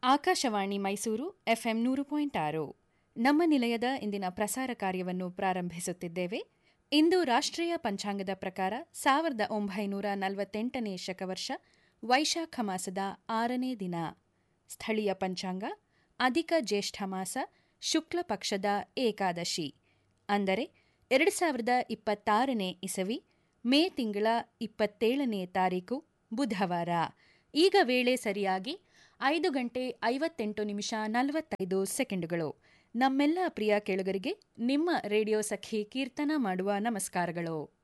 Akashvani Mysuru FM ನೂರು point ಆರು ನಮ್ಮ ನಿಲಯದ ಇಂದಿನ ಪ್ರಸಾರ ಕಾರ್ಯವನ್ನು ಪ್ರಾರಂಭಿಸುತ್ತಿದ್ದೇವೆ ಇಂದು ರಾಷ್ಟ್ರೀಯ ಪಂಚಾಂಗದ ಪ್ರಕಾರ ಸಾವಿರದ ಒಂಬೈನೂರ ನಲವತ್ತೆಂಟನೇ ಶಕವರ್ಷ ವೈಶಾಖ ಮಾಸದ ಆರನೇ ದಿನ ಸ್ಥಳೀಯ ಪಂಚಾಂಗ ಅಧಿಕ ಜ್ಯೇಷ್ಠ ಮಾಸ ಶುಕ್ಲ ಪಕ್ಷದ ಏಕಾದಶಿ ಅಂದರೆ ಎರಡು ಸಾವಿರದ ಇಪ್ಪತ್ತಾರನೇ ಇಸವಿ ಮೇ ತಿಂಗಳ ಇಪ್ಪತ್ತೇಳನೇ ತಾರೀಕು ಬುಧವಾರ ಈಗ ವೇಳೆ ಸರಿಯಾಗಿ ಐದು ಗಂಟೆ ಐವತ್ತೆಂಟು ನಿಮಿಷ ನಲವತ್ತೈದು ಸೆಕೆಂಡುಗಳು ನಮ್ಮೆಲ್ಲ ಪ್ರಿಯ ಕೇಳುಗರಿಗೆ ನಿಮ್ಮ ರೇಡಿಯೋ ಸಖಿ ಕೀರ್ತನ ಮಾಡುವ ನಮಸ್ಕಾರಗಳು